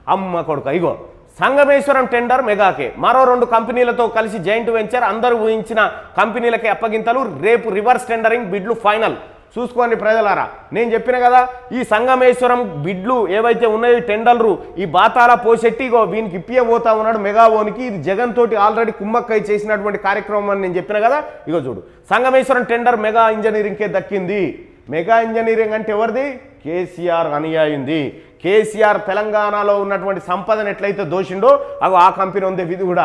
అమ్మ కొడుక ఇగో సంగమేశ్వరం టెండర్ మెగాకే మరో రెండు కంపెనీలతో కలిసి జాయింట్ వెంచర్ అందరూ ఊహించిన కంపెనీలకి అప్పగింతలు రేపు రివర్స్ టెండరింగ్ బిడ్లు ఫైనల్ చూసుకోండి ప్రజలారా నేను చెప్పిన కదా ఈ సంగమేశ్వరం బిడ్లు ఏవైతే ఉన్నాయో ఈ టెండర్లు ఈ బాతాల పోసెట్టి ఇగో వీనికి ఇప్పియబోతా ఉన్నాడు మెగావోనికి ఇది జగన్ తోటి ఆల్రెడీ కుమ్మక్కై చేసినటువంటి కార్యక్రమం అని నేను చెప్పిన కదా ఇగో చూడు సంగమేశ్వరం టెండర్ మెగా ఇంజనీరింగ్కే దక్కింది మెగా ఇంజనీరింగ్ అంటే ఎవరిది కేసీఆర్ అనుయాయింది కేసీఆర్ తెలంగాణలో ఉన్నటువంటి సంపదను ఎట్లయితే దోషిండో అగో ఆ కంపెనీ ఉంది ఇది కూడా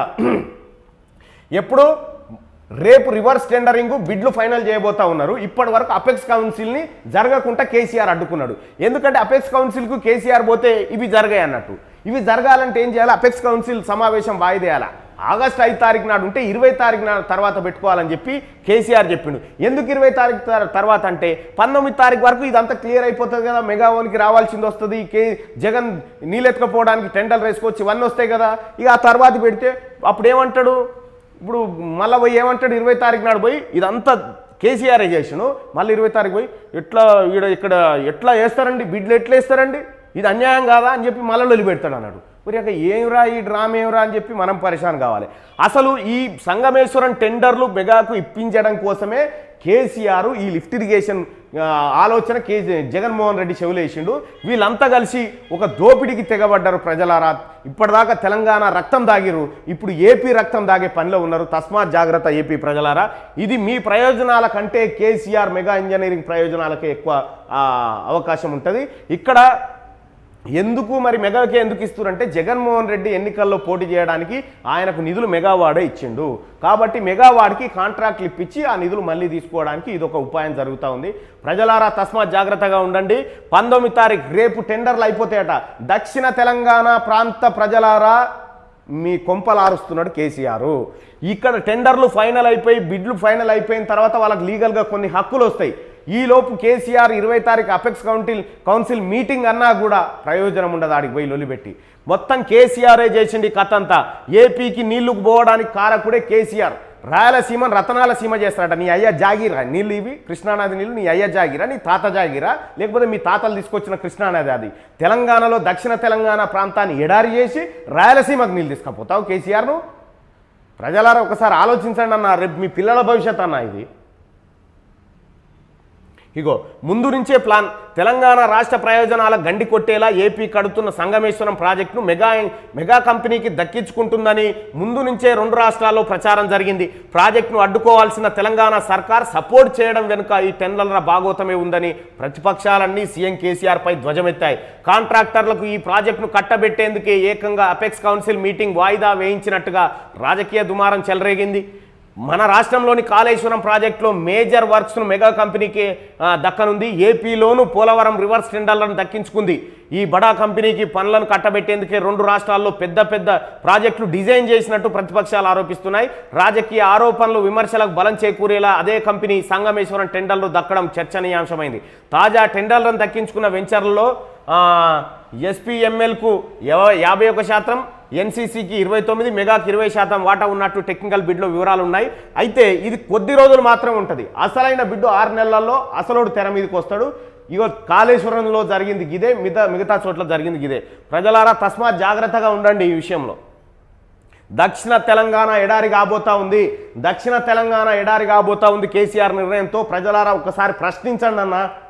ఎప్పుడు రేపు రివర్స్ టెండరింగ్ బిడ్లు ఫైనల్ చేయబోతా ఉన్నారు ఇప్పటి వరకు అపెక్స్ కౌన్సిల్ని జరగకుండా కేసీఆర్ అడ్డుకున్నాడు ఎందుకంటే అపెక్స్ కౌన్సిల్కు కేసీఆర్ పోతే ఇవి జరగాయి అన్నట్టు ఇవి జరగాలంటే ఏం చేయాలి అపెక్స్ కౌన్సిల్ సమావేశం వాయిదేయాలా ఆగస్ట్ ఐదు తారీఖు నాడు ఉంటే ఇరవై తారీఖు నాడు తర్వాత పెట్టుకోవాలని చెప్పి కేసీఆర్ చెప్పిండు ఎందుకు ఇరవై తారీఖు తర్- తర్వాత అంటే పంతొమ్మిది తారీఖు వరకు ఇదంతా క్లియర్ అయిపోతుంది కదా మెగావోన్కి రావాల్సింది వస్తుంది కే జగన్ నీళ్ళెత్తుకపోవడానికి టెండర్ వేసుకొచ్చి ఇవన్నీ వస్తాయి కదా ఇక ఆ తర్వాత పెడితే అప్పుడు ఏమంటాడు ఇప్పుడు మళ్ళీ పోయి ఏమంటాడు ఇరవై తారీఖు నాడు పోయి ఇదంతా కేసీఆర్ చేసాను మళ్ళీ ఇరవై తారీఖు పోయి ఎట్లా ఈడ ఇక్కడ ఎట్లా వేస్తారండి బిడ్లు ఎట్లా వేస్తారండి ఇది అన్యాయం కాదా అని చెప్పి మళ్ళీ వదిలిపెడతాడు అన్నాడు మరి అక్కడ ఏమిరా ఈ డ్రామా ఏమిరా అని చెప్పి మనం పరిశాన్ కావాలి అసలు ఈ సంగమేశ్వరం టెండర్లు మెగాకు ఇప్పించడం కోసమే కేసీఆర్ ఈ లిఫ్ట్ ఇరిగేషన్ ఆ, ఆలోచన కే జగన్మోహన్ రెడ్డి చెవులేసిండు వీళ్ళంతా కలిసి ఒక దోపిడికి తెగబడ్డారు ప్రజలారా ఇప్పటిదాకా తెలంగాణ రక్తం దాగిరు ఇప్పుడు ఏపీ రక్తం దాగే పనిలో ఉన్నారు తస్మాత్ జాగ్రత్త ఏపీ ప్రజలారా ఇది మీ ప్రయోజనాల కంటే కేసీఆర్ మెగా ఇంజనీరింగ్ ప్రయోజనాలకే ఎక్కువ ఆ, అవకాశం ఉంటుంది ఇక్కడ ఎందుకు మరి మెగాకే ఎందుకు ఇస్తున్నారంటే జగన్మోహన్ రెడ్డి ఎన్నికల్లో పోటీ చేయడానికి ఆయనకు నిధులు మెగావాడే ఇచ్చిండు కాబట్టి మెగావాడికి కాంట్రాక్ట్లు ఇప్పించి ఆ నిధులు మళ్ళీ తీసుకోవడానికి ఇది ఒక ఉపాయం జరుగుతూ ఉంది ప్రజలారా తస్మాత్ జాగ్రత్తగా ఉండండి పంతొమ్మిది తారీఖు రేపు టెండర్లు అయిపోతాయట దక్షిణ తెలంగాణ ప్రాంత ప్రజలారా మీ కొంపలారుస్తున్నాడు కేసీఆర్ ఇక్కడ టెండర్లు ఫైనల్ అయిపోయి బిడ్లు ఫైనల్ అయిపోయిన తర్వాత వాళ్ళకి లీగల్గా కొన్ని హక్కులు వస్తాయి ఈలోపు కేసీఆర్ ఇరవై తారీఖు అపెక్స్ కౌన్సిల్ కౌన్సిల్ మీటింగ్ అన్నా కూడా ప్రయోజనం ఉండదు ఆడికి పోయి లొలిపెట్టి మొత్తం కేసీఆరే చేసిండి కథ అంతా ఏపీకి నీళ్లు పోవడానికి కారకుడే కేసీఆర్ రాయలసీమను రతనాల సీమ చేస్తాడట నీ అయ్య జాగిరా నీళ్ళు ఇవి కృష్ణానది నీళ్ళు నీ అయ్య జాగిరా నీ తాత జాగిరా లేకపోతే మీ తాతలు తీసుకొచ్చిన కృష్ణానది అది తెలంగాణలో దక్షిణ తెలంగాణ ప్రాంతాన్ని ఎడారి చేసి రాయలసీమకు నీళ్ళు తీసుకపోతావు కేసీఆర్ను ప్రజలారా ఒకసారి ఆలోచించండి అన్న రేపు మీ పిల్లల భవిష్యత్ అన్న ఇది ఇగో ముందు నుంచే ప్లాన్ తెలంగాణ రాష్ట్ర ప్రయోజనాల గండి కొట్టేలా ఏపీ కడుతున్న సంగమేశ్వరం ప్రాజెక్టును మెగా మెగా కంపెనీకి దక్కించుకుంటుందని ముందు నుంచే రెండు రాష్ట్రాల్లో ప్రచారం జరిగింది ప్రాజెక్టును అడ్డుకోవాల్సిన తెలంగాణ సర్కార్ సపోర్ట్ చేయడం వెనుక ఈ టెండర్ల భాగోతమే ఉందని ప్రతిపక్షాలన్నీ సీఎం కేసీఆర్ పై ధ్వజమెత్తాయి కాంట్రాక్టర్లకు ఈ ప్రాజెక్టును కట్టబెట్టేందుకే ఏకంగా అపెక్స్ కౌన్సిల్ మీటింగ్ వాయిదా వేయించినట్టుగా రాజకీయ దుమారం చెలరేగింది మన రాష్ట్రంలోని కాళేశ్వరం ప్రాజెక్టులో మేజర్ వర్క్స్ను మెగా కంపెనీకి ఆ, దక్కనుంది ఏపీలోను పోలవరం రివర్స్ టెండర్లను దక్కించుకుంది ఈ బడా కంపెనీకి పనులను కట్టబెట్టేందుకే రెండు రాష్ట్రాల్లో పెద్ద పెద్ద ప్రాజెక్టులు డిజైన్ చేసినట్టు ప్రతిపక్షాలు ఆరోపిస్తున్నాయి రాజకీయ ఆరోపణలు విమర్శలకు బలం చేకూరేలా అదే కంపెనీ సంగమేశ్వరం టెండర్లు దక్కడం చర్చనీయాంశమైంది తాజా టెండర్లను దక్కించుకున్న వెంచర్లలో ఎస్పీఎంఎల్కు యాభై ఒక శాతం ఎన్సీసీకి ఇరవై తొమ్మిది మెగాకి ఇరవై శాతం వాటా ఉన్నట్టు టెక్నికల్ బిడ్లో వివరాలు ఉన్నాయి అయితే ఇది కొద్ది రోజులు మాత్రం ఉంటుంది అసలైన బిడ్డు ఆరు నెలల్లో అసలోడు తెర మీదకి వస్తాడు ఇగో కాళేశ్వరంలో జరిగింది గిదే మిగతా మిగతా చోట్ల జరిగింది గిదే ప్రజలారా తస్మాత్ జాగ్రత్తగా ఉండండి ఈ విషయంలో దక్షిణ తెలంగాణ ఎడారి కాబోతా ఉంది దక్షిణ తెలంగాణ ఎడారి కాబోతా ఉంది కేసీఆర్ నిర్ణయంతో ప్రజలారా ఒకసారి ప్రశ్నించండి అన్న